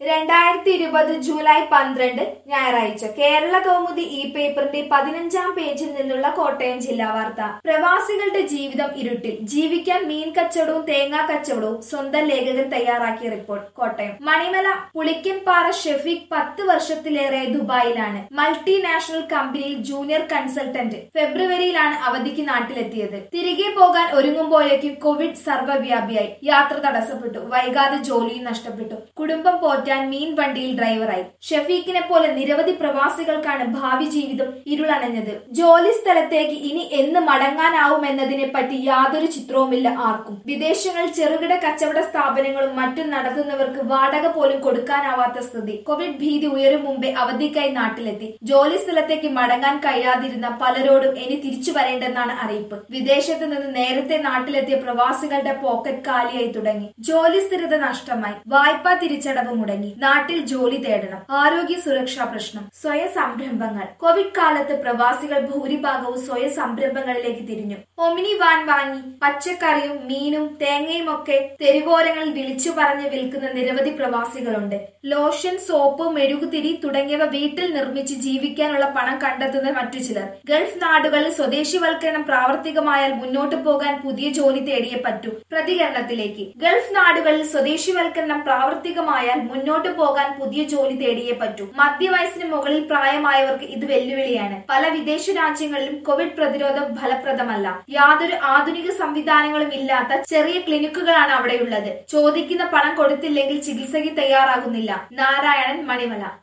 രണ്ടായിരത്തി ഇരുപത് ജൂലൈ പന്ത്രണ്ട് ഞായറാഴ്ച കേരള കൗമുദി ഈ പേപ്പറിന്റെ പതിനഞ്ചാം പേജിൽ നിന്നുള്ള കോട്ടയം ജില്ലാ വാർത്ത പ്രവാസികളുടെ ജീവിതം ഇരുട്ടിൽ ജീവിക്കാൻ മീൻ കച്ചവടവും തേങ്ങാ കച്ചവടവും സ്വന്തം ലേഖകൻ തയ്യാറാക്കിയ റിപ്പോർട്ട് കോട്ടയം മണിമല പുളിക്കൻപാറ ഷെഫീഖ് പത്ത് വർഷത്തിലേറെ ദുബായിലാണ് മൾട്ടിനാഷണൽ കമ്പനിയിൽ ജൂനിയർ കൺസൾട്ടന്റ് ഫെബ്രുവരിയിലാണ് അവധിക്ക് നാട്ടിലെത്തിയത് തിരികെ പോകാൻ ഒരുങ്ങുമ്പോഴേക്കും കോവിഡ് സർവ്വവ്യാപിയായി യാത്ര തടസ്സപ്പെട്ടു വൈകാതെ ജോലിയും നഷ്ടപ്പെട്ടു കുടുംബം പോറ്റാൻ മീൻ വണ്ടിയിൽ ഡ്രൈവറായി ഷഫീഖിനെ പോലെ നിരവധി പ്രവാസികൾക്കാണ് ഭാവി ജീവിതം ഇരുളണഞ്ഞത് ജോലി സ്ഥലത്തേക്ക് ഇനി എന്ന് മടങ്ങാനാവുമെന്നതിനെ പറ്റി യാതൊരു ചിത്രവുമില്ല ആർക്കും വിദേശങ്ങളിൽ ചെറുകിട കച്ചവട സ്ഥാപനങ്ങളും മറ്റും നടത്തുന്നവർക്ക് വാടക പോലും കൊടുക്കാനാവാത്ത സ്ഥിതി കോവിഡ് ഭീതി ഉയരും മുമ്പേ അവധിക്കായി നാട്ടിലെത്തി ജോലി സ്ഥലത്തേക്ക് മടങ്ങാൻ കഴിയാതിരുന്ന പലരോടും ഇനി തിരിച്ചു വരേണ്ടെന്നാണ് അറിയിപ്പ് വിദേശത്ത് നിന്ന് നേരത്തെ നാട്ടിലെത്തിയ പ്രവാസികളുടെ പോക്കറ്റ് കാലിയായി തുടങ്ങി ജോലി സ്ഥിരത നഷ്ടമായി വായ്പാ തിരിച്ചടവ് മുടങ്ങി നാട്ടിൽ ജോലി തേടണം ആരോഗ്യ സുരക്ഷാ പ്രശ്നം സ്വയം സംരംഭങ്ങൾ കോവിഡ് കാലത്ത് പ്രവാസികൾ ഭൂരിഭാഗവും സ്വയം സംരംഭങ്ങളിലേക്ക് തിരിഞ്ഞു ഒമിനി വാൻ വാങ്ങി പച്ചക്കറിയും മീനും തേങ്ങയും ഒക്കെ തെരുവോരങ്ങളിൽ വിളിച്ചു പറഞ്ഞ് വിൽക്കുന്ന നിരവധി പ്രവാസികളുണ്ട് ലോഷൻ സോപ്പ് മെഴുകുതിരി തുടങ്ങിയവ വീട്ടിൽ നിർമ്മിച്ച് ജീവിക്കാനുള്ള പണം കണ്ടെത്തുന്ന മറ്റു ചിലർ ഗൾഫ് നാടുകളിൽ സ്വദേശിവൽക്കരണം പ്രാവർത്തികമായാൽ മുന്നോട്ടു പോകാൻ പുതിയ ജോലി തേടിയേ പറ്റൂ പ്രതികരണത്തിലേക്ക് ഗൾഫ് നാടുകളിൽ സ്വദേശിവൽക്കരണം പ്രാവർത്തികമായാൽ മുന്നോട്ടു പോകാൻ പുതിയ ജോലി തേടിയേ പറ്റൂ മധ്യവയസ്സിന് മുകളിൽ പ്രായമായവർക്ക് ഇത് വെല്ലുവിളിയാണ് പല വിദേശ രാജ്യങ്ങളിലും കോവിഡ് പ്രതിരോധം ഫലപ്രദമല്ല യാതൊരു ആധുനിക സംവിധാനങ്ങളും ഇല്ലാത്ത ചെറിയ ക്ലിനിക്കുകളാണ് അവിടെയുള്ളത് ചോദിക്കുന്ന പണം കൊടുത്തില്ലെങ്കിൽ ചികിത്സയ്ക്ക് തയ്യാറാകുന്നില്ല നാരായണൻ മണിമല